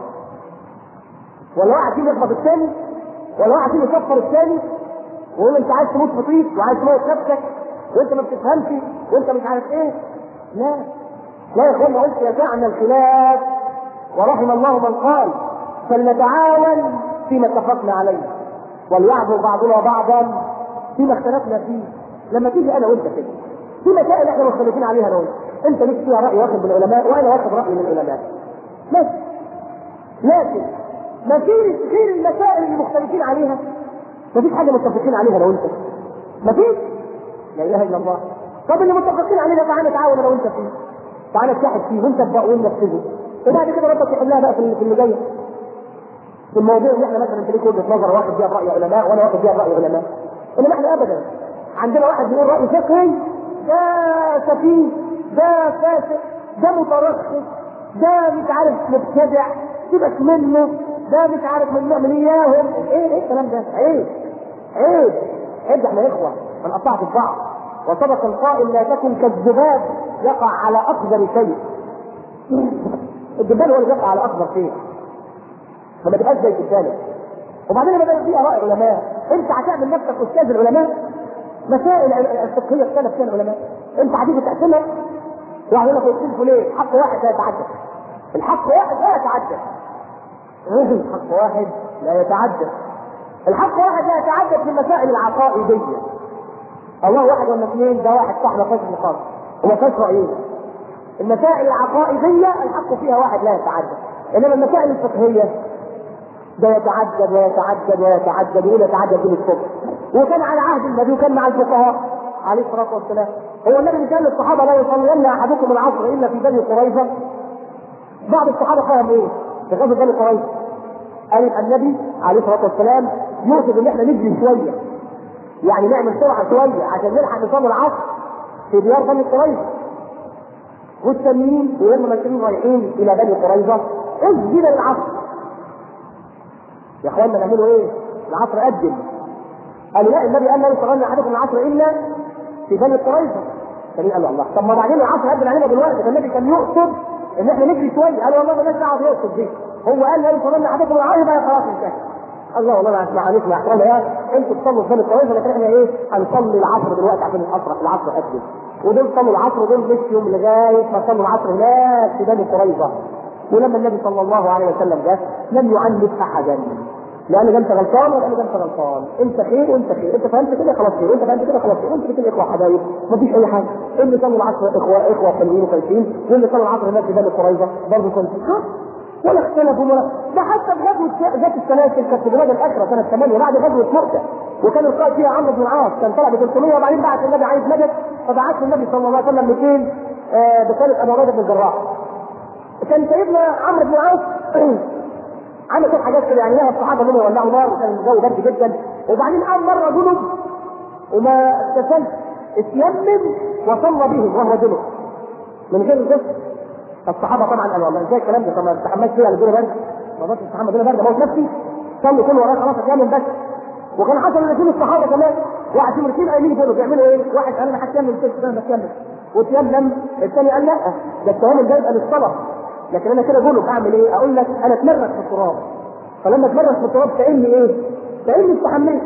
ولا واحد فيهم يخبط الثاني ولا واحد فيهم يكفر الثاني ويقول انت عايز تموت في طيب وعايز تموت نفسك وانت ما بتفهمش وانت مش عارف ايه لا لا يا اخوانا قلت يسعنا الخلاف ورحم الله من قال فلنتعاون فيما اتفقنا عليه وليعذر بعضنا بعضا فيما اختلفنا فيه لما تيجي انا وانت كده في مسائل احنا مختلفين عليها انا وانت انت ليك فيها راي واخد من العلماء وانا واخد راي من العلماء بس لكن ما فيش غير المسائل اللي مختلفين عليها ما فيش حاجه متفقين عليها انا وانت ما فيش لا اله الا الله طب اللي متفقين عليه ده تعالى نتعاون انا وانت فيه تعالى نتحد فيه ونطبقه وننفذه وبعد كده ربك يحلها بقى في اللي- في اللي جاي في المواضيع اللي احنا مثلا في وجهه نظر واحد فيها براي علماء وانا واخد فيها براي علماء انما احنا ابدا عندنا واحد بيقول راي فقهي ده سفيه ده فاسق ده مترخص ده مش عارف مبتدع سيبك منه ده مش عارف من من اياهم ايه ايه الكلام ده عيب عيب عيب احنا اخوه ما نقطعش في بعض وصدق القائل لا تكن كالذباب يقع على اقدر شيء الذباب هو اللي يقع على اقدر شيء فما تبقاش زي الثالث وبعدين لما بقى فيها راي علماء انت هتعمل نفسك استاذ العلماء مسائل الفقهيه اختلف فيها العلماء انت هتيجي تقسمها واحد يقول لك يختلفوا ليه؟ حق واحد لا يتعدى الحق واحد لا يتعدى الحق واحد لا يتعدى الحق واحد لا يتعدى في المسائل العقائديه الله واحد ولا اثنين ده واحد صح ما فيهاش نقاش وما فيهاش رايين المسائل العقائديه الحق فيها واحد لا يتعدى انما المسائل الفقهيه ده يتعدد ويتعدد ويتعدد ولا يتعدد دين الصبح وكان على عهد النبي وكان مع الفقهاء عليه الصلاه والسلام هو النبي كان للصحابه لا يصلين احدكم العصر الا في بني قريظه بعض الصحابه فهم ايه؟ في غزوه بني قريظه قال النبي عليه الصلاه والسلام يقصد ان احنا نجري شويه يعني نعمل سرعه شويه عشان نلحق نصلي العصر في ديار بني قريظه والتانيين وهم ماشيين رايحين الى بني قريظه اسجد العصر يا اخوانا نعملوا ايه؟ العصر قدم قالوا لا النبي قال لا يصلي احدكم العصر الا في بني قريظه فمين قال له الله طب ما بعدين العصر قدم علينا دلوقتي فالنبي كان يقصد ان احنا نجري شويه قالوا والله مالناش دعوه يقصد دي هو قال لا يصلي احدكم العصر يبقى خلاص انتهى الله والله انا اسمع عليكم يا اخوانا يا انتوا تصلوا في بني قريظه لكن احنا ايه هنصلي العصر دلوقتي عشان العصر العصر قدم ودول صلوا العصر ودول مشيوا لغايه ما صلوا العصر هناك في بني قريظه ولما النبي صلى الله عليه وسلم جاء لم يعنف احدا لان ده انت غلطان ولا ده انت غلطان انت خير وانت خير انت فهمت كده خلاص خير انت فهمت كده خلاص خير انت كده اخوه حبايب مفيش اي حاجه اللي صلوا العصر اخوه اخوه حلوين وكويسين واللي صلوا العصر هناك في بني قريظه برضه كنت ولا اختلفوا ولا ده حتى في غزوه ذات السلاسل كانت في بلاد الاخره سنه 8 بعد غزوه مؤتة وكان القائد فيها عمرو بن العاص كان طلع ب 300 وبعدين بعت النبي عايز مدد فبعت له النبي صلى الله عليه وسلم 200 آه بثالث ابو عبيده بن الجراح كان سيدنا عمرو بن العاص عمل كل حاجات كده يعني لها الصحابه منهم ولعوا نار وكان الجو برد جدا وبعدين قام مره جنب وما اغتسلش اتيمم وصلى بهم وهو جنب من غير الغسل الصحابه طبعا قالوا والله ازاي الكلام ده طب ما استحملش فيها الدنيا برد ما بقاش استحمل الدنيا برد موت نفسي صلوا كل وراه خلاص اتيمم بس وكان حصل ان يكون الصحابه كمان واحد فيهم الاثنين قايمين كانوا بيعملوا ايه؟ واحد قال انا هتيمم ست انا بتيمم وتيمم الثاني قال لا ده التيمم ده يبقى للصلاه لكن انا كده اقول اعمل ايه؟ اقول لك انا اتمرس في التراب فلما اتمرس في التراب كاني ايه؟ كاني استحملت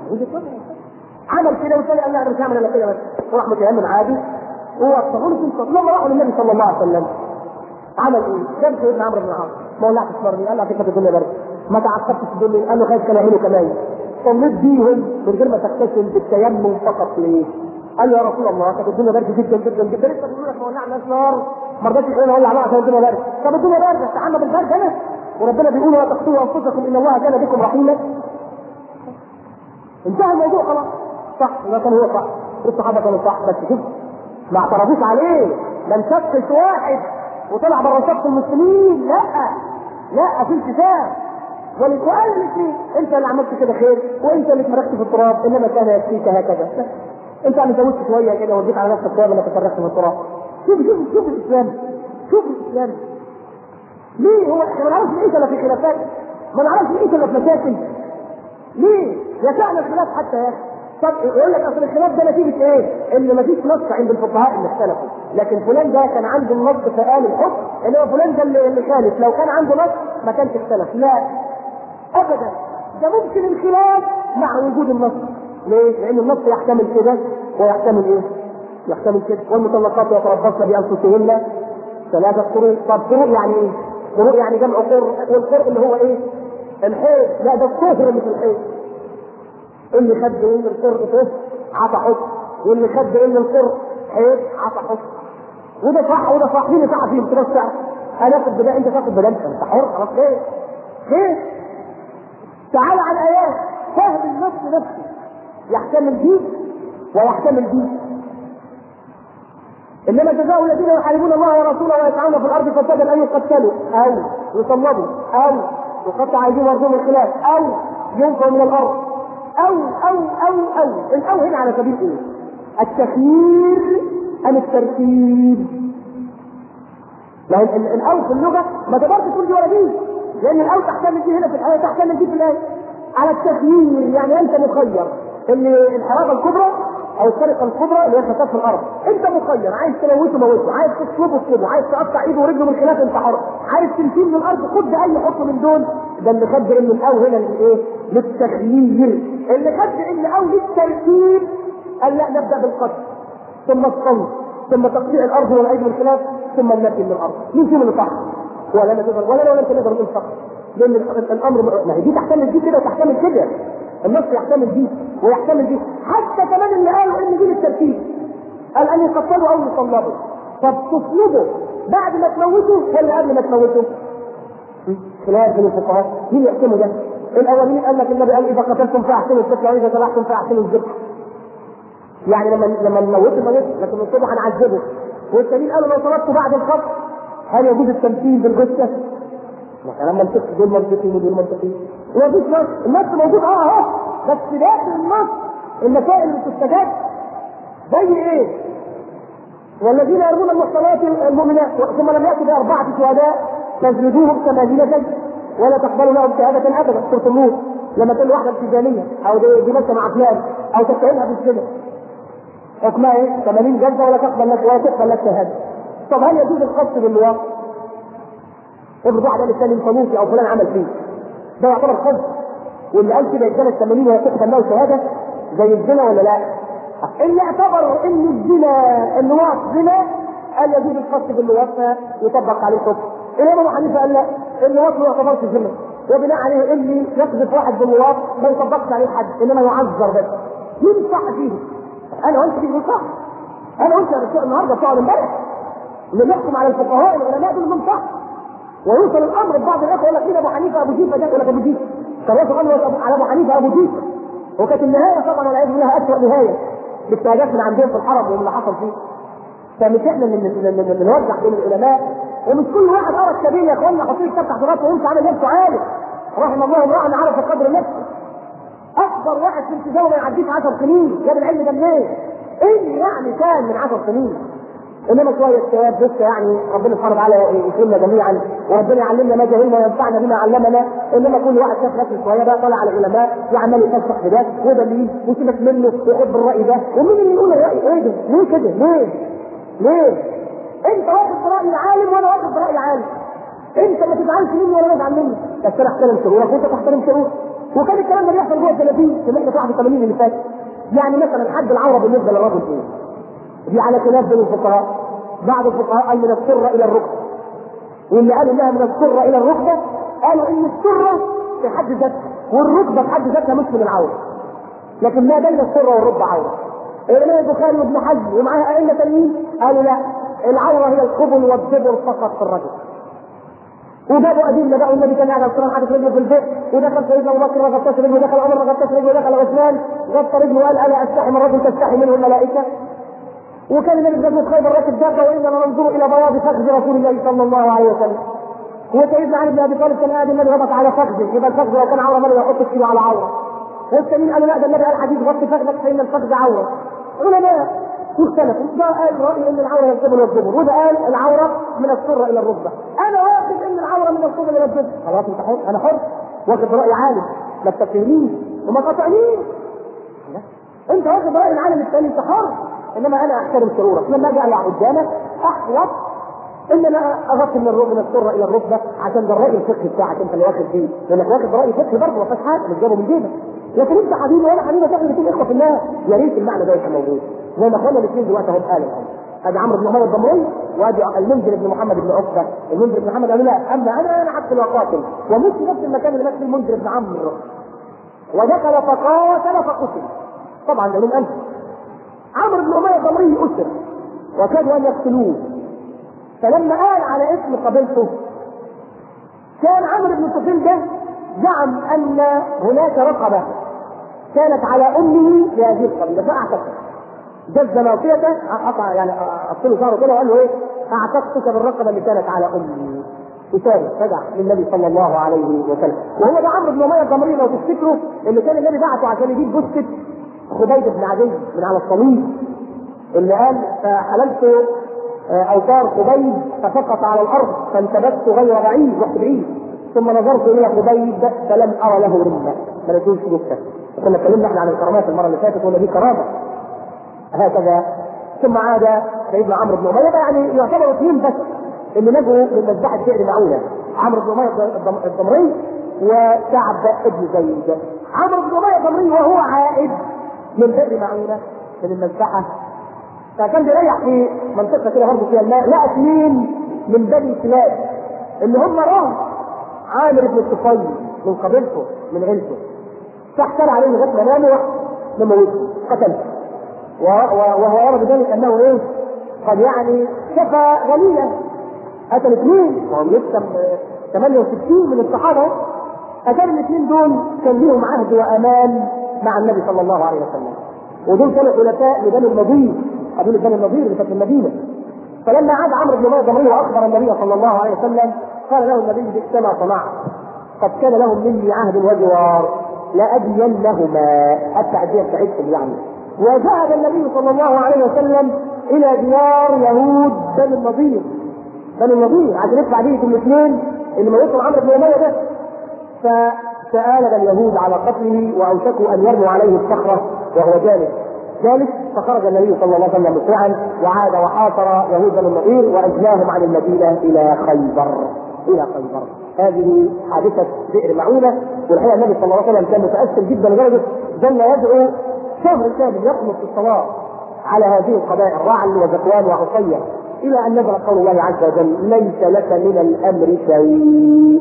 عمل كده والثاني قال لا انا مش هعمل الا كده بس وراح متيمم عادي ووصفوا له سنه لما راحوا للنبي صلى الله عليه وسلم عمل ايه؟ جاب سيدنا عمرو بن العاص ما ولعتش مرمي قال له على فكره الدنيا برد ما تعقبتش الدنيا قال له خايف كان يعملوا كمان صليت بيهم من غير ما تغتسل بالتيمم فقط ليه؟ قال له يا رسول الله كانت الدنيا برد جدا جدا جدا لسه بيقولوا لك ما ولعناش نار ما رضيتش تقول اولع نار عشان الدنيا برد طب الدنيا برد استحمى بالبرد انا وربنا بيقول لا تقتلوا انفسكم ان الله كان بكم رحيما انتهى الموضوع خلاص صح ما كان هو صح والصحابه كانوا صح بس شوف ما اعترضوش عليه لم شقش واحد وطلع بره صف المسلمين لا لا في التزام ولسؤال الاثنين انت اللي عملت كده خير وانت اللي اتمركت في التراب انما كان يكفيك هكذا انت اللي زودت شويه كده وجيت على نفسك شويه لما تفرقت في التراب شوف شوف شوف الاسلام شوف الاسلام ليه هو احنا ما نعرفش نعيش الا في خلافات ما نعرفش نعيش الا في مشاكل ليه؟ يسعنا الخلاف حتى يا اخي طب يقول لك اصل الخلاف ده نتيجه ايه؟ ان مفيش نص عند الفقهاء اللي اختلفوا، لكن فلان ده كان عنده النص فقال الحكم، انما فلان ده اللي اللي خالف، لو كان عنده نص ما كانش اختلف، لا ابدا ده ممكن الخلاف مع وجود النص، ليه؟ لان النص يحتمل كده ويحتمل ايه؟ يحتمل كده، والمطلقات يتربصن بانفسهن ثلاثة قروء، طب قروء يعني ايه؟ قروء يعني جمع قر، والقر اللي هو ايه؟ الحيض، لا ده الطهر اللي في الحيض. اللي خد من القرء طهر عطى حكم واللي خد ان القر حيط عصا حص وده صح وده صح مين صح فيهم تبص انا اخد بده انت تاخد بده انت انت حر خلاص ليه؟ ليه؟ تعال على الايات فهم النص نفسه يحتمل دي ويحتمل دي انما جزاء الذين يحاربون الله ورسوله ويسعون في الارض فسادا ان يقتلوا او يصلبوا او يقطع ايديهم وارجلهم الخلاف او ينفوا من الارض او او او او الاو هنا على سبيل ايه؟ التخيير ام الترتيب؟ لو ال- ال- الاو في اللغه ما تقدرش تقول دي ولا دي لان الاو تحتمل دي هنا في الايه تحتمل دي في الايه على التخيير يعني انت مخير ان الحرابه الكبرى او السرقه الكبرى اللي هي فساد في الارض انت مخير عايز تموته موته عايز تصلبه اصلبه عايز تقطع ايده ورجله من خلاف انت حر عايز تمشيه من الارض خد اي حكم من دول ده اللي خد ان الاو هنا للايه؟ للتخيير اللي خد ان الاو للترتيب قال لا نبدا بالقتل ثم الصلب ثم تقطيع الارض والايدي من الخلاف ثم النفي من الارض مين فيهم اللي صح؟ ولا انا تقدر ولا انا ولا انت نقدر نقول صح لان ال- الامر ما هي دي تحتمل دي كده وتحتمل كده النص يحتمل دي ويحتمل دي حتى كمان اللي قالوا ان دي للترتيب قال ان يقتلوا او يصلبوا طب تصلبه بعد ما تموته ولا قبل ما تموته؟ خلاف بين الفقهاء مين يحكموا ده؟ الاولين قال لك النبي قال اذا قتلتم فاحسنوا القتل واذا ذبحتم فاحسنوا الذبح يعني لما لما نموته نموته لكن نصيبه هنعذبه والتانيين قالوا لو طلبته بعد الخط هل يجوز التمثيل بالجثه؟ ما كلام منطقي دول منطقيين ودول منطقيين ومفيش نص النص موجود اه اهو بس داخل النص المسائل اللي بتستجاب زي ايه؟ والذين يرمون المحصنات المؤمنات ثم لم ياتوا باربعه شهداء فاجلدوهم ثمانين جلده ولا تقبلوا لهم شهاده ابدا سوره النور لما تقول واحده ابتزاميه او دي, دي ماشيه مع فلان او تتهمها بالزنا حكمها ايه؟ 80 جلده ولا تقبل لك ولا تقبل لك شهاده. طب هل يجوز القصد باللواط؟ افرض واحد قال الثاني صديقي او فلان عمل فيه. ده يعتبر قصد. واللي قال كده يتجلد 80 ولا تقبل له شهاده زي الزنا ولا لا؟ اللي اعتبر ان الزنا اللواط زنا قال يجوز القصد باللواط فيطبق عليه حكم. الامام ابو حنيفه قال لا اللواط ما يعتبرش زنا وبناء عليه اللي يقذف واحد باللواط ما يطبقش عليه حد انما يعذر بس. مين صح فيه؟ انا وانت تيجي صح انا وانت بتوع النهارده بتوع امبارح اللي بيحكم على الفقهاء العلماء دول من صح ويوصل الامر لبعض الاخوه يقول لك مين ابو حنيفه ابو جيفه ده يقول لك ابو جيفه طب قال على ابو حنيفه ابو جيفه وكانت النهايه طبعا والعياذ بالله اسوء نهايه باجتهادات من عندهم في الحرم واللي حصل فيه فمش احنا اللي بنوزع بين العلماء ومش كل واحد قرا السبيل يا اخوانا حاطين كتاب تحت راسه ويمشي عامل نفسه عالم رحم الله امرأ عرف قدر نفسه اكبر واحد في التزامه ما يعديش 10 سنين جاب العلم ده منين؟ ايه يعني كان من 10 سنين؟ انما شويه شباب لسه يعني ربنا سبحانه وتعالى يكرمنا جميعا وربنا يعلمنا ما جهلنا وينفعنا بما علمنا انما كل واحد شاف نفسه شويه بقى طالع على العلماء وعمال يفسخ في ده ودليل وسيبك منه ويحب الراي ده ومين اللي يقول الراي ايه ده؟ ليه كده؟ ليه؟ ليه؟ انت واخد براي العالم وانا واخد براي العالم انت ما تزعلش مني ولا ازعل منك بس انا احترم شرورك وانت تحترم شرورك وكان الكلام ده بيحصل جوه 30 في محنه 81 اللي فاتت يعني مثلا حد العوره بالنسبه للرجل ايه؟ دي على خلاف بين الفقهاء بعض الفقهاء قال من السره الى الركبه واللي قالوا انها من السره الى الركبه قالوا ان السره في حد ذاتها والركبه في حد ذاتها مش من العوره لكن ما بين السره والركبه عوره الامام البخاري وابن حزم ومعاه ائمه تانيين قالوا لا العوره هي القبل والدبر فقط في الرجل وجابوا ادله بقى والنبي كان قاعد على حاطط رجله في البيت ودخل سيدنا ابو بكر غطس رجله ودخل عمر غطس رجله ودخل عثمان غطى رجله وقال الا استحي من رجل تستحي منه الملائكه وكان النبي صلى الله عليه وسلم راكب دابه واننا ننظر الى بواب فخذ رسول الله صلى الله عليه وسلم وسيدنا علي بن ابي طالب كان قاعد النبي ربط على فخذه يبقى الفخذ لو كان عوره مالي يحط ايده على عوره والتانيين قالوا لا ده النبي قال حديث غطي فخذك فان الفخذ عوره علماء واختلفوا ده قال راي ان العوره ينقبل والدبر وده قال العوره من السره الى الركبه انا واخد ان العوره من السره الى الدبر خلاص انت حر انا حر واخد راي عالم ما تفهمنيش وما قاطعنيش انت واخد راي العالم الثاني انت حر انما انا احترم شرورك لما اجي اقلع قدامك احوط ان انا اغطي من الركبه من السره الى الركبه عشان ده الراي الفقهي بتاعك انت اللي واخد فيه لانك واخد راي فقهي برضه ما فيهاش حاجه مش جابه من جيبك لكن انت حبيبي وانا حبيبك احنا الاثنين اخوه في الله يا ريت المعنى ده يبقى موجود زي ما اخوانا الاثنين دلوقتي اهو قالوا ادي عمرو بن محمد الضمري وادي المنذر بن محمد بن عقبه المنذر بن محمد قالوا لا اما انا انا حق وقاتل ومش نفس المكان اللي مات فيه المنذر بن ودخل فقاتل فقتل طبعا ده لهم انت عمرو بن اميه الضمري اسر وكادوا ان يقتلوه فلما قال على اسم قبيلته كان عمرو بن سفيان ده زعم ان هناك رقبه كانت على امه لهذه القبيله فاعتقد جز ناصيته قطع يعني اصله شعره كده وقال له ايه؟ اعتقتك بالرقبه اللي كانت على امي. وثابت رجع للنبي صلى الله عليه وسلم وهو ده عمرو بن اميه الضمري لو تفتكروا اللي كان النبي بعته عشان يجيب جثه خبيب بن عدي من على الصليب اللي قال فحللت اوتار خبيب فسقط على الارض فانتبذت غير بعيد رحت بعيد ثم نظرت الى خبيب فلم ارى له رمه ما لقيتوش جثه كنا اتكلمنا احنا عن الكرامات المره اللي فاتت قلنا دي كرامه هكذا ثم عاد سيدنا عمرو بن اميه يعني يعتبر اثنين بس اللي نجوا من مذبحه بئر معونه عمرو بن اميه الضمري وكعب ابن زيد عمرو بن اميه الضمري وهو عائد من بئر معونه من المذبحه فكان بيريح في منطقه كده برضه فيها الماء لقى اثنين من بني كلاب اللي هم راه عامر بن الطفيل من قبيلته من عيلته فاحتال عليه لغايه ما نام وراح مموته قتله وهو يرى بذلك انه ايه؟ قد يعني شفى غنية قتل اثنين وهم لسه 68 من الصحابه قتل الاثنين دول كان ليهم عهد وامان مع النبي صلى الله عليه وسلم ودول كانوا خلفاء لبني النضير قبيله بني النضير اللي كانت في المدينه فلما عاد عمرو بن معاذ واخبر النبي صلى الله عليه وسلم قال له النبي بئس ما صنعت قد كان لهم مني عهد وجوار لأدينهما حتى أدين بتاعتهم يعني وذهب النبي صلى الله عليه وسلم الى ديار يهود بني النضير بني النضير عشان يدفع دية الاثنين اللي موتوا عمرو بن اميه ده فتآلب اليهود على قتله واوشكوا ان يرموا عليه الصخره وهو جالس جالس فخرج النبي صلى الله عليه وسلم مسرعا وعاد وحاصر يهود بني النضير واجلاهم عن المدينه الى خيبر الى خيبر هذه حادثه بئر معونه والحقيقه النبي صلى الله عليه وسلم كان متاثر جدا لدرجه ظل يدعو شهر كامل يقنط في الصلاه على هذه القبائل رعل وذكوان وعصية إلى أن نزل قول الله عز وجل ليس لك من الأمر شيء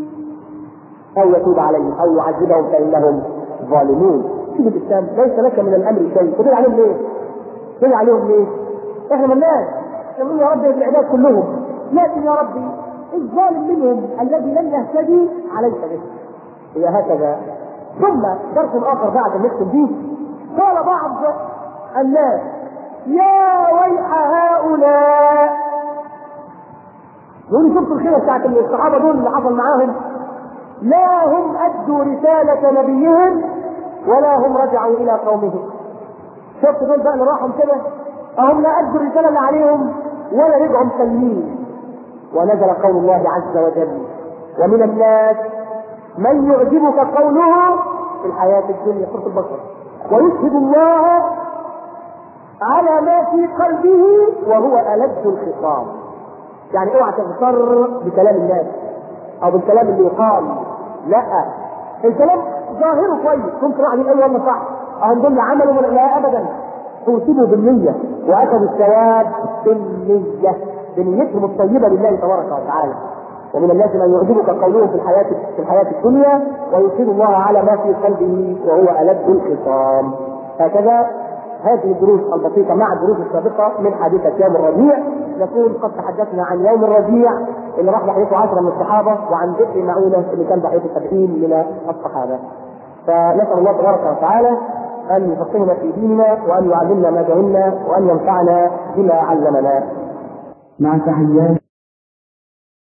أو يتوب عليهم أو يعذبهم فإنهم ظالمون شوف الإسلام ليس لك من الأمر شيء تدل عليهم ليه؟ تدل عليهم ليه؟ إحنا مالناش نقول يا رب العباد كلهم لكن يا ربي الظالم منهم الذي لم يهتدي عليك به هي هكذا ثم درس آخر بعد نختم به قال بعض الناس يا ويح هؤلاء يقول شفتوا الخيرة بتاعت الصحابة دول اللي حصل معاهم لا هم أدوا رسالة نبيهم ولا هم رجعوا إلى قومهم شفت دول بقى اللي راحوا كده أهم لا أدوا الرسالة اللي عليهم ولا رجعوا مسلمين ونزل قول الله عز وجل ومن الناس من يعجبك قوله في الحياة الدنيا سورة البقرة ويشهد الله على ما في قلبه وهو ألد الخصام يعني اوعى تغتر بكلام الناس او بالكلام اللي يقال لا الكلام ظاهره كويس ممكن واحد يقول والله صح هم دول عملوا لا ابدا توصلوا بالنية واخذوا الثواب بالنية بنيتهم الطيبة لله تبارك وتعالى ومن الناس من يعجبك قوله في الحياة في الحياة الدنيا ويشهد الله على ما في قلبه وهو ألد الخصام هكذا هذه الدروس البسيطة مع الدروس السابقة من حادثة يوم الربيع نكون قد تحدثنا عن يوم الربيع اللي راح ضحيته عشرة من الصحابة وعن بئر معونة اللي كان ضحيته سبعين من الصحابة فنسأل الله تبارك وتعالى أن يفقهنا في ديننا وأن يعلمنا ما جهلنا وأن ينفعنا بما علمنا مع تحيات